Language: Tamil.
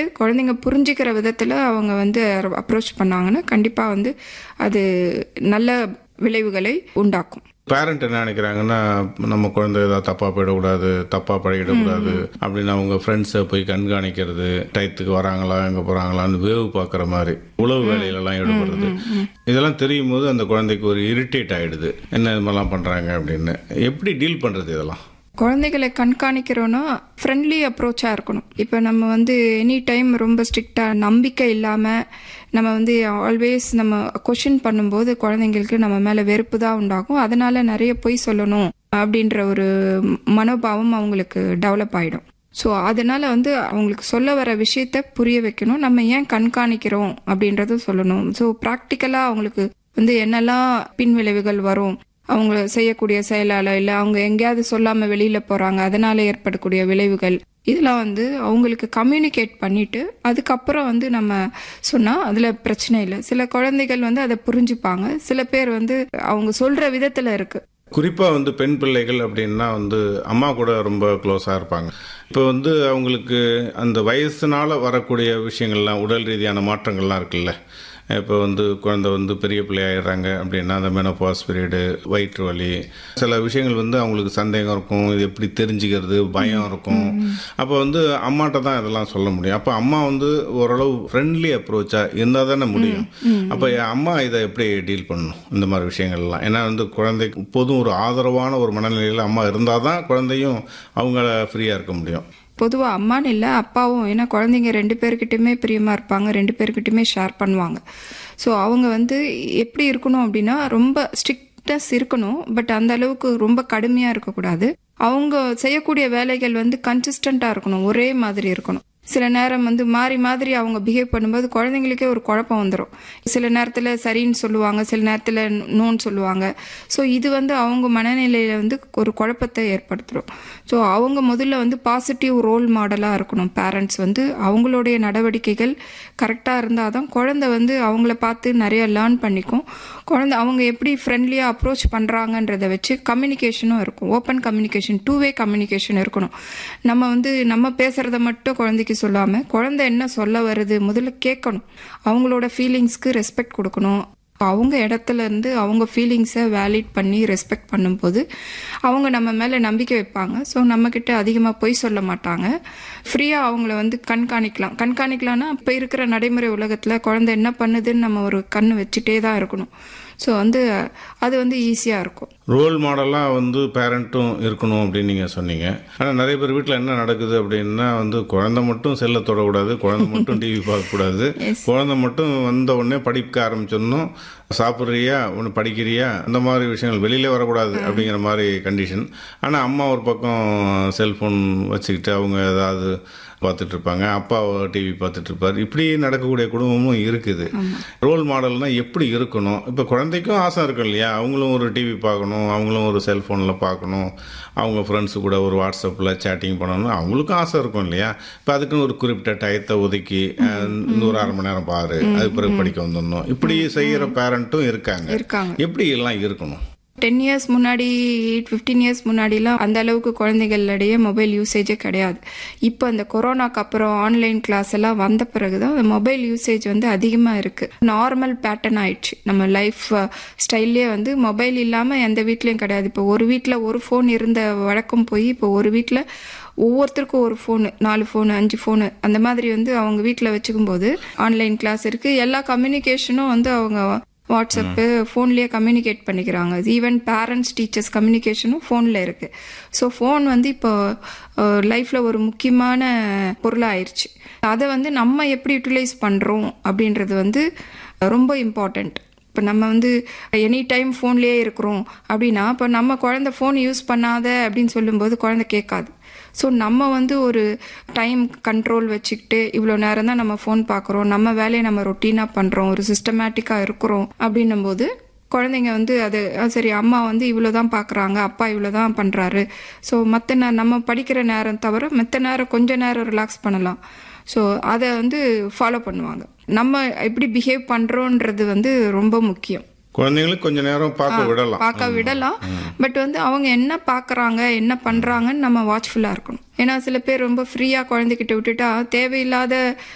குழந்தைங்க புரிஞ்சுக்கிற விதத்தில் அவங்க வந்து அப்ரோச் பண்ணாங்கன்னா கண்டிப்பாக வந்து அது நல்ல விளைவுகளை உண்டாக்கும் பேரண்ட் என்ன நினைக்கிறாங்கன்னா நம்ம குழந்தை ஏதாவது தப்பா போயிடக்கூடாது தப்பா பழகிடக்கூடாது அப்படின்னு அவங்க ஃப்ரெண்ட்ஸை போய் கண்காணிக்கிறது டயத்துக்கு வராங்களா எங்க போறாங்களான்னு வேவு பார்க்குற மாதிரி உழவு வேலையிலலாம் ஈடுபடுறது இதெல்லாம் தெரியும் போது அந்த குழந்தைக்கு ஒரு இரிட்டேட் ஆயிடுது என்ன இது மாதிரிலாம் பண்றாங்க அப்படின்னு எப்படி டீல் பண்றது இதெல்லாம் குழந்தைகளை கண்காணிக்கிறோன்னா ஃப்ரெண்ட்லி அப்ரோச்சாக இருக்கணும் இப்போ நம்ம வந்து எனி டைம் ரொம்ப ஸ்ட்ரிக்டாக நம்பிக்கை இல்லாமல் நம்ம வந்து ஆல்வேஸ் நம்ம கொஷின் பண்ணும்போது குழந்தைங்களுக்கு நம்ம மேலே வெறுப்பு தான் உண்டாகும் அதனால நிறைய பொய் சொல்லணும் அப்படின்ற ஒரு மனோபாவம் அவங்களுக்கு டெவலப் ஆகிடும் ஸோ அதனால வந்து அவங்களுக்கு சொல்ல வர விஷயத்த புரிய வைக்கணும் நம்ம ஏன் கண்காணிக்கிறோம் அப்படின்றதும் சொல்லணும் ஸோ ப்ராக்டிக்கலாக அவங்களுக்கு வந்து என்னெல்லாம் பின்விளைவுகள் வரும் அவங்க செய்யக்கூடிய செயலால இல்லை அவங்க எங்கேயாவது சொல்லாம வெளியில போறாங்க அதனால ஏற்படக்கூடிய விளைவுகள் இதெல்லாம் வந்து அவங்களுக்கு கம்யூனிகேட் பண்ணிட்டு அதுக்கப்புறம் வந்து நம்ம சொன்னா அதுல பிரச்சனை இல்லை சில குழந்தைகள் வந்து அதை புரிஞ்சுப்பாங்க சில பேர் வந்து அவங்க சொல்ற விதத்துல இருக்கு குறிப்பா வந்து பெண் பிள்ளைகள் அப்படின்னா வந்து அம்மா கூட ரொம்ப க்ளோஸா இருப்பாங்க இப்போ வந்து அவங்களுக்கு அந்த வயசுனால வரக்கூடிய விஷயங்கள்லாம் உடல் ரீதியான மாற்றங்கள்லாம் இருக்குல்ல இப்போ வந்து குழந்தை வந்து பெரிய பிள்ளையாயிடுறாங்க அப்படின்னா அந்த மெனோபாஸ் பீரியடு வயிற்று வலி சில விஷயங்கள் வந்து அவங்களுக்கு சந்தேகம் இருக்கும் இது எப்படி தெரிஞ்சுக்கிறது பயம் இருக்கும் அப்போ வந்து அம்மாட்ட தான் இதெல்லாம் சொல்ல முடியும் அப்போ அம்மா வந்து ஓரளவு ஃப்ரெண்ட்லி அப்ரோச்சா இருந்தால் தானே முடியும் அப்போ அம்மா இதை எப்படி டீல் பண்ணணும் இந்த மாதிரி விஷயங்கள்லாம் ஏன்னா வந்து குழந்தைக்கு எப்போதும் ஒரு ஆதரவான ஒரு மனநிலையில் அம்மா இருந்தால் தான் குழந்தையும் அவங்கள ஃப்ரீயாக இருக்க முடியும் பொதுவாக அம்மான்னு இல்லை அப்பாவும் ஏன்னா குழந்தைங்க ரெண்டு பேர்கிட்டயுமே பிரியமாக இருப்பாங்க ரெண்டு பேர்கிட்டயுமே ஷேர் பண்ணுவாங்க ஸோ அவங்க வந்து எப்படி இருக்கணும் அப்படின்னா ரொம்ப ஸ்ட்ரிக்டஸ் இருக்கணும் பட் அந்த அளவுக்கு ரொம்ப கடுமையாக இருக்கக்கூடாது அவங்க செய்யக்கூடிய வேலைகள் வந்து கன்சிஸ்டண்ட்டாக இருக்கணும் ஒரே மாதிரி இருக்கணும் சில நேரம் வந்து மாறி மாதிரி அவங்க பிஹேவ் பண்ணும்போது குழந்தைங்களுக்கே ஒரு குழப்பம் வந்துடும் சில நேரத்தில் சரின்னு சொல்லுவாங்க சில நேரத்தில் நோன்னு சொல்லுவாங்க ஸோ இது வந்து அவங்க மனநிலையில் வந்து ஒரு குழப்பத்தை ஏற்படுத்தும் ஸோ அவங்க முதல்ல வந்து பாசிட்டிவ் ரோல் மாடலாக இருக்கணும் பேரண்ட்ஸ் வந்து அவங்களுடைய நடவடிக்கைகள் கரெக்டாக இருந்தால் தான் குழந்தை வந்து அவங்கள பார்த்து நிறைய லேர்ன் பண்ணிக்கும் குழந்தை அவங்க எப்படி ஃப்ரெண்ட்லியாக அப்ரோச் பண்ணுறாங்கன்றதை வச்சு கம்யூனிகேஷனும் இருக்கும் open communication two way communication இருக்கணும் நம்ம வந்து நம்ம பேசுகிறத மட்டும் குழந்தைக்கு சொல்லாமல் குழந்தை என்ன சொல்ல வருது முதல்ல கேட்கணும் அவங்களோட ஃபீலிங்ஸ்க்கு ரெஸ்பெக்ட் கொடுக்கணும் அவங்க இடத்துல இருந்து அவங்க ஃபீலிங்ஸை வேலிட் பண்ணி ரெஸ்பெக்ட் பண்ணும்போது அவங்க நம்ம மேலே நம்பிக்கை வைப்பாங்க ஸோ நம்மக்கிட்ட அதிகமாக பொய் சொல்ல மாட்டாங்க ஃப்ரீயாக அவங்கள வந்து கண்காணிக்கலாம் கண்காணிக்கலாம்னா இப்போ இருக்கிற நடைமுறை உலகத்தில் குழந்தை என்ன பண்ணுதுன்னு நம்ம ஒரு கண் வச்சுட்டே தான் இருக்கணும் ஸோ வந்து அது வந்து ஈஸியாக இருக்கும் ரோல் மாடலாக வந்து பேரண்ட்டும் இருக்கணும் அப்படின்னு நீங்கள் சொன்னீங்க ஆனால் நிறைய பேர் வீட்டில் என்ன நடக்குது அப்படின்னா வந்து குழந்தை மட்டும் செல்ல தொடக்கூடாது குழந்தை மட்டும் டிவி பார்க்கக்கூடாது குழந்தை மட்டும் வந்த உடனே படிக்க ஆரம்பிச்சிடணும் சாப்பிட்றியா ஒன்று படிக்கிறியா அந்த மாதிரி விஷயங்கள் வெளியிலே வரக்கூடாது அப்படிங்கிற மாதிரி கண்டிஷன் ஆனால் அம்மா ஒரு பக்கம் செல்ஃபோன் வச்சுக்கிட்டு அவங்க ஏதாவது பார்த்துட்டு இருப்பாங்க அப்பா டிவி பார்த்துட்டு இருப்பார் இப்படி நடக்கக்கூடிய குடும்பமும் இருக்குது ரோல் மாடல்னா எப்படி இருக்கணும் இப்போ குழந்தைக்கும் ஆசை இருக்கும் இல்லையா அவங்களும் ஒரு டிவி பார்க்கணும் அவங்களும் ஒரு செல்ஃபோனில் பார்க்கணும் அவங்க ஃப்ரெண்ட்ஸு கூட ஒரு வாட்ஸ்அப்பில் சேட்டிங் பண்ணணும் அவங்களுக்கும் ஆசை இருக்கும் இல்லையா இப்போ அதுக்குன்னு ஒரு குறிப்பிட்ட டயத்தை ஒதுக்கி இந்த ஒரு அரை மணி நேரம் பாரு அது பிறகு படிக்க வந்துடணும் இப்படி செய்கிற பேரண்ட்டும் இருக்காங்க இருக்காங்க எப்படி எல்லாம் இருக்கணும் டென் இயர்ஸ் முன்னாடி ஃபிஃப்டீன் இயர்ஸ் முன்னாடிலாம் அந்த அளவுக்கு குழந்தைகளிடையே மொபைல் யூசேஜே கிடையாது இப்போ அந்த கொரோனாக்கு அப்புறம் ஆன்லைன் கிளாஸ் எல்லாம் வந்த பிறகு தான் அந்த மொபைல் யூசேஜ் வந்து அதிகமாக இருக்குது நார்மல் பேட்டர்ன் ஆயிடுச்சு நம்ம லைஃப் ஸ்டைல்லே வந்து மொபைல் இல்லாமல் எந்த வீட்லேயும் கிடையாது இப்போ ஒரு வீட்டில் ஒரு ஃபோன் இருந்த வழக்கம் போய் இப்போ ஒரு வீட்டில் ஒவ்வொருத்தருக்கும் ஒரு ஃபோனு நாலு ஃபோனு அஞ்சு ஃபோனு அந்த மாதிரி வந்து அவங்க வீட்டில் வச்சுக்கும் போது ஆன்லைன் கிளாஸ் இருக்குது எல்லா கம்யூனிகேஷனும் வந்து அவங்க வாட்ஸ்அப்பு ஃபோன்லேயே கம்யூனிகேட் பண்ணிக்கிறாங்க ஈவன் பேரண்ட்ஸ் டீச்சர்ஸ் கம்யூனிகேஷனும் ஃபோனில் இருக்குது ஸோ ஃபோன் வந்து இப்போ லைஃப்பில் ஒரு முக்கியமான பொருளாயிருச்சு அதை வந்து நம்ம எப்படி யூட்டிலைஸ் பண்ணுறோம் அப்படின்றது வந்து ரொம்ப இம்பார்ட்டண்ட் இப்போ நம்ம வந்து எனி டைம் ஃபோன்லேயே இருக்கிறோம் அப்படின்னா இப்போ நம்ம குழந்தை ஃபோன் யூஸ் பண்ணாத அப்படின்னு சொல்லும்போது குழந்தை கேட்காது ஸோ நம்ம வந்து ஒரு டைம் கண்ட்ரோல் வச்சுக்கிட்டு இவ்வளோ நேரம் தான் நம்ம ஃபோன் பார்க்குறோம் நம்ம வேலையை நம்ம ரொட்டீனாக பண்ணுறோம் ஒரு சிஸ்டமேட்டிக்காக இருக்கிறோம் அப்படின்னும் போது குழந்தைங்க வந்து அது சரி அம்மா வந்து இவ்வளோ தான் பார்க்குறாங்க அப்பா இவ்வளோ தான் பண்ணுறாரு ஸோ மற்ற நே நம்ம படிக்கிற நேரம் தவிர மற்ற நேரம் கொஞ்ச நேரம் ரிலாக்ஸ் பண்ணலாம் ஸோ அதை வந்து ஃபாலோ பண்ணுவாங்க நம்ம எப்படி பிஹேவ் பண்ணுறோன்றது வந்து ரொம்ப முக்கியம் குழந்தைங்களுக்கு கொஞ்ச நேரம் பார்க்க விடலாம் பார்க்க விடலாம் பட் வந்து அவங்க என்ன பார்க்குறாங்க என்ன பண்ணுறாங்கன்னு நம்ம வாட்ச்ஃபுல்லாக இருக்கணும் ஏன்னா சில பேர் ரொம்ப ஃப்ரீயாக குழந்தைகிட்ட விட்டுட்டா தேவையில்லாத